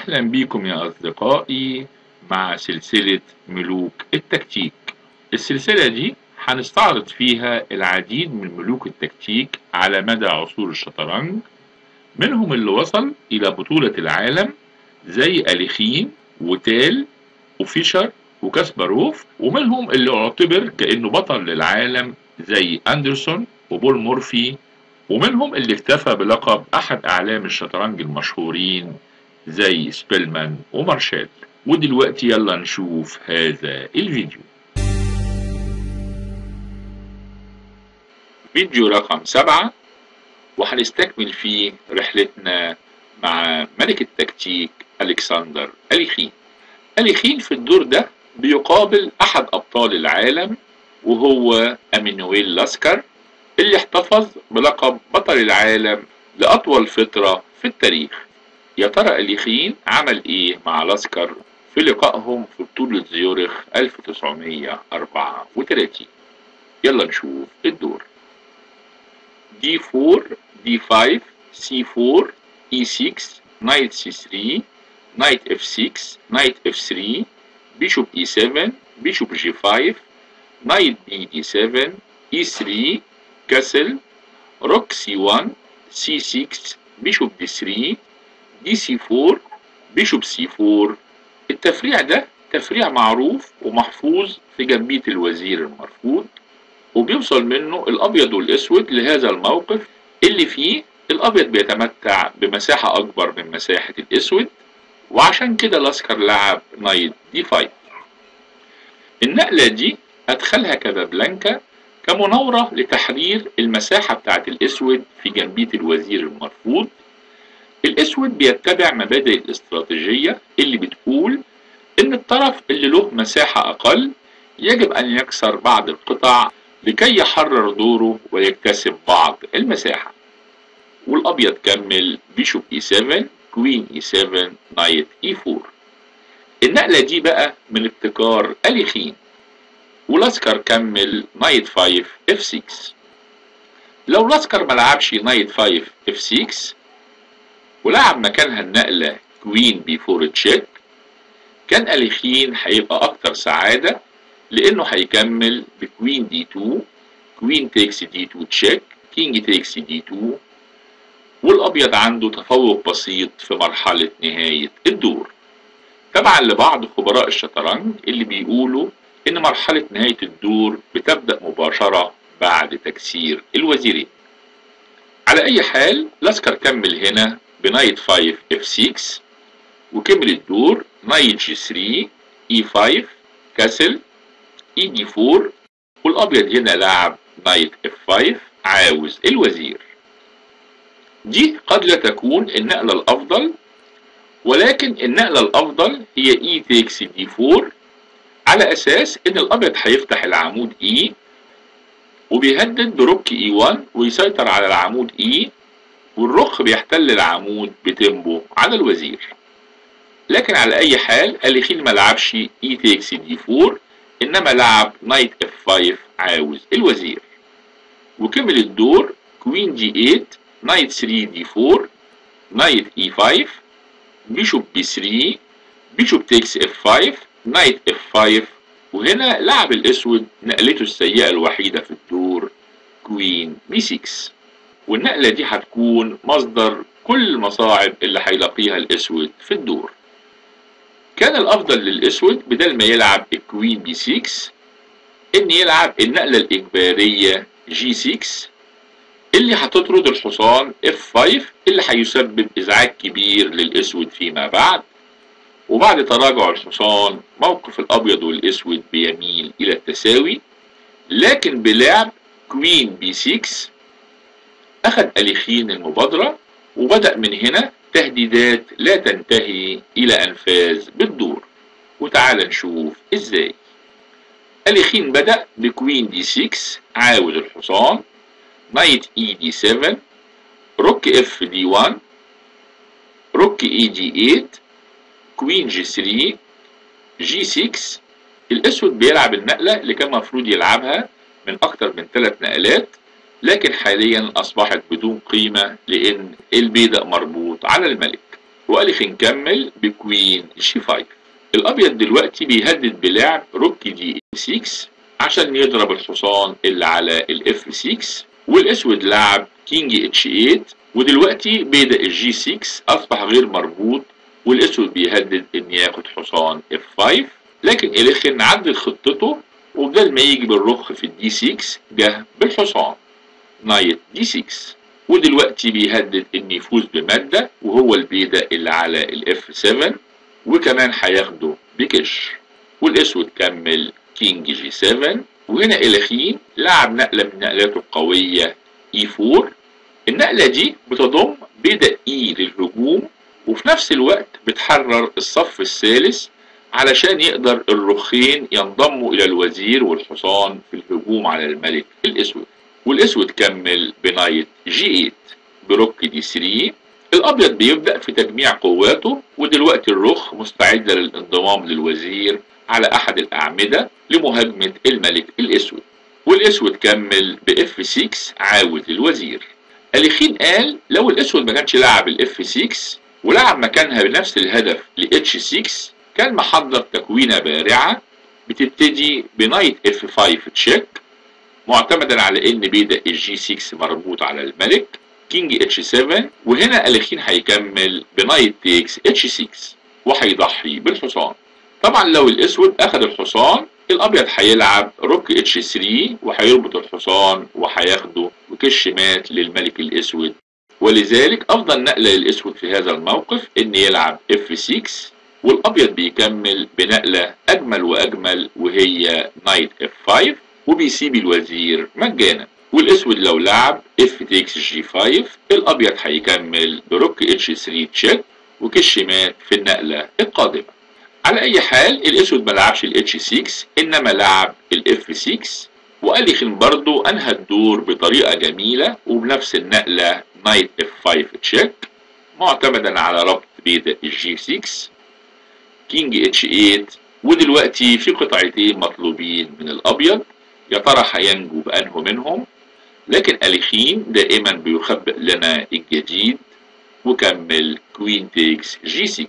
أهلا بيكم يا أصدقائي مع سلسلة ملوك التكتيك السلسلة دي هنستعرض فيها العديد من ملوك التكتيك على مدى عصور الشطرنج منهم اللي وصل إلى بطولة العالم زي أليخين وتال وفيشر وكاسباروف ومنهم اللي اعتبر كأنه بطل للعالم زي أندرسون وبول مورفي ومنهم اللي اكتفى بلقب أحد أعلام الشطرنج المشهورين زي سبيلمان ومارشال ودلوقتي يلا نشوف هذا الفيديو فيديو رقم سبعة وهنستكمل فيه رحلتنا مع ملك التكتيك ألكسندر أليخين أليخين في الدور ده بيقابل أحد أبطال العالم وهو أمينويل لاسكر اللي احتفظ بلقب بطل العالم لأطول فترة في التاريخ يا ترى أليخين عمل إيه مع لاسكر في لقائهم في بطولة زيورخ 1934 يلا نشوف الدور D4 D5 C4 E6 Knight C3 Knight F6 Knight F3 Bishop E7 Bishop G5 Knight B D7 E3 Castle Rook C1 C6 Bishop D3 DC4 بيشوب C4 التفريع ده تفريع معروف ومحفوظ في جنبية الوزير المرفوض وبيوصل منه الأبيض والأسود لهذا الموقف اللي فيه الأبيض بيتمتع بمساحة أكبر من مساحة الأسود وعشان كده لاسكر لعب نايت دي 5 النقلة دي أدخلها كابابلانكا كمناورة لتحرير المساحة بتاعت الأسود في جنبية الوزير المرفوض الاسود بيتبع مبادئ الاستراتيجية اللي بتقول ان الطرف اللي له مساحة اقل يجب ان يكسر بعض القطع لكي يحرر دوره ويكتسب بعض المساحة والابيض كمل بيشوب اي 7 كوين اي 7 نايت اي 4 النقلة دي بقى من ابتكار أليخين ولاسكر كمل نايت 5 اف 6 لو لاسكر ملعبش نايت 5 اف 6 ولعب مكانها النقلة كوين بي 4 تشيك كان أليخين هيبقى أكتر سعادة لأنه هيكمل بكوين دي 2 كوين تيكس دي 2 تشيك كينج تيكس دي 2 والأبيض عنده تفوق بسيط في مرحلة نهاية الدور تبعا لبعض خبراء الشطرنج اللي بيقولوا إن مرحلة نهاية الدور بتبدأ مباشرة بعد تكسير الوزيرين على أي حال لاسكر كمل هنا بنايت 5 اف 6 وكمل الدور نايت جي 3 اي 5 كاسل اي دي 4 والابيض هنا لعب نايت اف 5 عاوز الوزير دي قد لا تكون النقلة الافضل ولكن النقلة الافضل هي اي تيكس دي 4 على اساس ان الابيض هيفتح العمود اي وبيهدد بروك اي 1 ويسيطر على العمود اي والرخ بيحتل العمود بتيمبو على الوزير لكن على اي حال اليخين ما لعبش اي تيكس دي 4 انما لعب نايت اف 5 عاوز الوزير وكمل الدور كوين جي 8 نايت 3 دي 4 نايت اي 5 بيشوب بي 3 بيشوب تيكس اف 5 نايت اف 5 وهنا لعب الاسود نقلته السيئة الوحيدة في الدور كوين بي 6 والنقلة دي هتكون مصدر كل المصاعب اللي هيلاقيها الاسود في الدور كان الافضل للاسود بدل ما يلعب الكوين بي 6 ان يلعب النقلة الاجبارية جي 6 اللي هتطرد الحصان اف 5 اللي هيسبب ازعاج كبير للاسود فيما بعد وبعد تراجع الحصان موقف الابيض والاسود بيميل الى التساوي لكن بلعب كوين بي 6 أخذ أليخين المبادرة وبدأ من هنا تهديدات لا تنتهي إلى أنفاذ بالدور وتعال نشوف إزاي أليخين بدأ بكوين دي 6 عاود الحصان نايت إي دي 7 روك إف دي 1 روك إي دي 8 كوين جي 3 جي 6 الأسود بيلعب النقلة اللي كان المفروض يلعبها من أكتر من ثلاث نقلات لكن حاليا أصبحت بدون قيمة لأن البيدق مربوط على الملك والخ نكمل بكوين جي 5 الابيض دلوقتي بيهدد بلعب روك دي 6 عشان يضرب الحصان اللي على الاف 6 والاسود لعب كينج اتش 8 ودلوقتي بيدا الجي 6 اصبح غير مربوط والاسود بيهدد ان ياخد حصان اف 5 لكن اليخن عدل خطته وبدل ما يجي بالرخ في الدي 6 جه بالحصان نايت دي 6 ودلوقتي بيهدد ان يفوز بمادة وهو البيدا اللي على الاف 7 وكمان هياخده بكش والاسود كمل كينج جي 7 وهنا الخين لعب نقلة من نقلاته القوية اي 4 النقلة دي بتضم بيدا اي للهجوم وفي نفس الوقت بتحرر الصف الثالث علشان يقدر الرخين ينضموا الى الوزير والحصان في الهجوم على الملك الاسود والاسود كمل بنايت جي 8 بروك دي 3 الابيض بيبدا في تجميع قواته ودلوقتي الرخ مستعده للانضمام للوزير على احد الاعمده لمهاجمه الملك الاسود والاسود كمل باف 6 عاود للوزير اليخين قال لو الاسود ما كانش لعب الاف 6 ولعب مكانها بنفس الهدف لاتش 6 كان محضر تكوينه بارعه بتبتدي بنايت اف 5 تشيك معتمدا على ان بيدا الجي 6 مربوط على الملك كينج اتش 7 وهنا اليخين هيكمل بنايت تيكس اتش 6 وهيضحي بالحصان طبعا لو الاسود اخذ الحصان الابيض هيلعب روك اتش 3 وهيربط الحصان وهياخده وكش مات للملك الاسود ولذلك افضل نقله للاسود في هذا الموقف ان يلعب اف 6 والابيض بيكمل بنقله اجمل واجمل وهي نايت اف 5 وبيسيب الوزير مجانا والاسود لو لعب اف تيكس جي 5 الابيض هيكمل بروك اتش 3 تشيك وكش مات في النقله القادمه على اي حال الاسود ما لعبش الاتش 6 انما لعب الاف 6 واليخن برضو انهى الدور بطريقه جميله وبنفس النقله نايت اف 5 تشيك معتمدا على ربط بيدا الجي 6 كينج اتش 8 ودلوقتي في قطعتين مطلوبين من الابيض يا ترى هينجو بانه منهم لكن اليخين دائما بيخبئ لنا الجديد وكمل كوين تيكس جي 6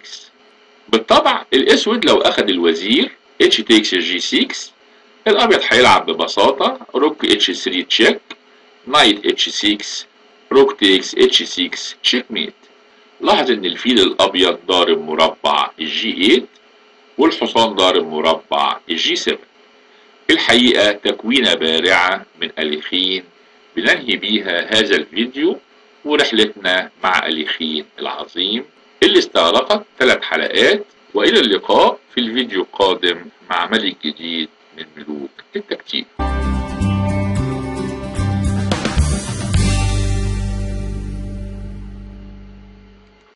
بالطبع الاسود لو اخذ الوزير اتش تيكس جي 6 الابيض هيلعب ببساطه روك اتش 3 تشيك نايت اتش 6 روك تيكس اتش 6 تشيك ميت لاحظ ان الفيل الابيض ضارب مربع الجي 8 والحصان ضارب مربع الجي 7 الحقيقة تكوينة بارعة من أليخين بننهي بيها هذا الفيديو ورحلتنا مع أليخين العظيم اللي استغرقت ثلاث حلقات وإلى اللقاء في الفيديو القادم مع ملك جديد من ملوك التكتيك